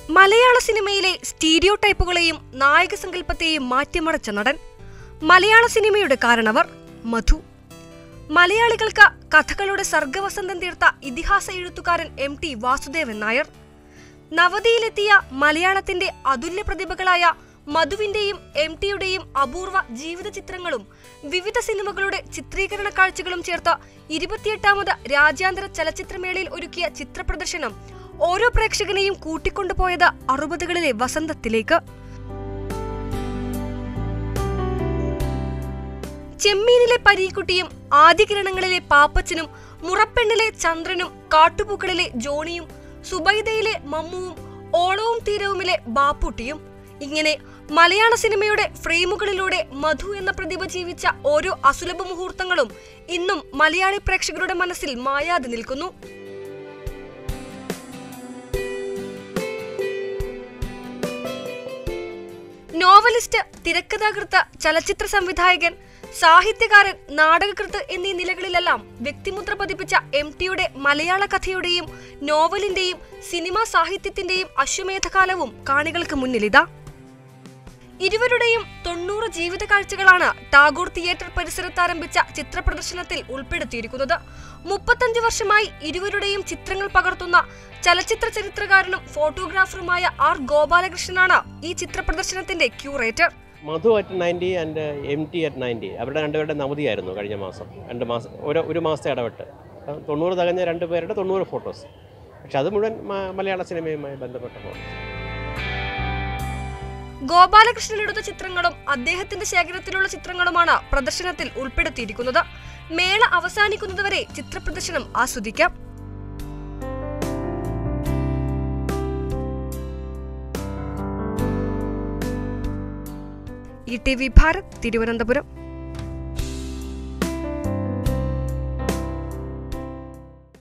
മലയാള സിനിമയിലെ സ്റ്റീരിയോ ടൈപ്പുകളെയും നായക സങ്കല്പത്തെയും മാറ്റിമറിച്ച നടൻ മലയാള സിനിമയുടെ കാരണവർ മധു മലയാളികൾക്ക് കഥകളുടെ സർഗവസന്തം തീർത്ത ഇതിഹാസ എഴുത്തുകാരൻ എം ടി വാസുദേവൻ നായർ നവതിയിലെത്തിയ മലയാളത്തിന്റെ അതുല്യ പ്രതിഭകളായ മധുവിന്റെയും എം ടിയുടെയും അപൂർവ ജീവിത ചിത്രങ്ങളും വിവിധ സിനിമകളുടെ ചിത്രീകരണ കാഴ്ചകളും ചേർത്ത് ഇരുപത്തിയെട്ടാമത് രാജ്യാന്തര ചലച്ചിത്രമേളയിൽ ഒരുക്കിയ ചിത്രപ്രദർശനം ഓരോ പ്രേക്ഷകനെയും കൂട്ടിക്കൊണ്ടുപോയത് അറുപതുകളിലെ വസന്തത്തിലേക്ക് ചെമ്മീനിലെ പരീക്കുട്ടിയും ആദ്യകിരണങ്ങളിലെ പാപ്പച്ചനും മുറപ്പെണ്ണിലെ ചന്ദ്രനും കാട്ടുപൂക്കളിലെ ജോണിയും സുബൈദയിലെ മമ്മുവും ഓളവും തീരവുമിലെ ബാപ്പുട്ടിയും ഇങ്ങനെ മലയാള സിനിമയുടെ ഫ്രെയിമുകളിലൂടെ മധു എന്ന പ്രതിഭ ജീവിച്ച ഓരോ അസുലഭ മുഹൂർത്തങ്ങളും ഇന്നും മലയാളി പ്രേക്ഷകരുടെ മനസ്സിൽ മായാതെ നിൽക്കുന്നു നോവലിസ്റ്റ് തിരക്കഥാകൃത്ത് ചലച്ചിത്ര സംവിധായകൻ സാഹിത്യകാരൻ നാടകകൃത്ത് എന്നീ നിലകളിലെല്ലാം വ്യക്തിമുദ്ര പതിപ്പിച്ച എം ടിയുടെ മലയാള കഥയുടെയും നോവലിന്റെയും സിനിമാ സാഹിത്യത്തിന്റെയും അശ്വമേധകാലവും കാണികൾക്ക് മുന്നിലിതാ ഇരുവരുടെയും തൊണ്ണൂറ് ജീവിത കാഴ്ചകളാണ് ടാഗോർ തിയേറ്റർ പരിസരത്ത് ആരംഭിച്ച ചിത്രപ്രദർശനത്തിൽ ഉൾപ്പെടുത്തിയിരിക്കുന്നത് മുപ്പത്തഞ്ച് വർഷമായി ഇരുവരുടെയും ചിത്രങ്ങൾ പകർത്തുന്ന ചലച്ചിത്ര ചരിത്രകാരനും ഫോട്ടോഗ്രാഫറുമായ ആർ ഗോപാലകൃഷ്ണനാണ് ഈ ചിത്രപ്രദർശനത്തിന്റെ curator Madhu at ninety and M T at ninety അവരുടെ രണ്ടുപേരുടെ നവതിയായിരുന്നു കഴിഞ്ഞ മാസം രണ്ട് മാസം ഒരു ഒരു മാസത്തെ ഇടവിട്ട് അപ്പം തൊണ്ണൂറ് തകഞ്ഞ രണ്ട് പേരുടെ തൊണ്ണൂറ് ഫോട്ടോസ് പക്ഷെ അത് മുഴുവൻ മ- മലയാള സിനിമയുമായി ബന്ധപ്പെട്ട ഫോട്ടോസ് ഗോപാലകൃഷ്ണൻ എടുത്ത ചിത്രങ്ങളും അദ്ദേഹത്തിന്റെ ശേഖരത്തിലുള്ള ചിത്രങ്ങളുമാണ് പ്രദർശനത്തിൽ ഉൾപ്പെടുത്തിയിരിക്കുന്നത് മേള അവസാനിക്കുന്നതുവരെ ചിത്രപ്രദർശനം ആസ്വദിക്കാം E T V Bharat Thiruvananthapuram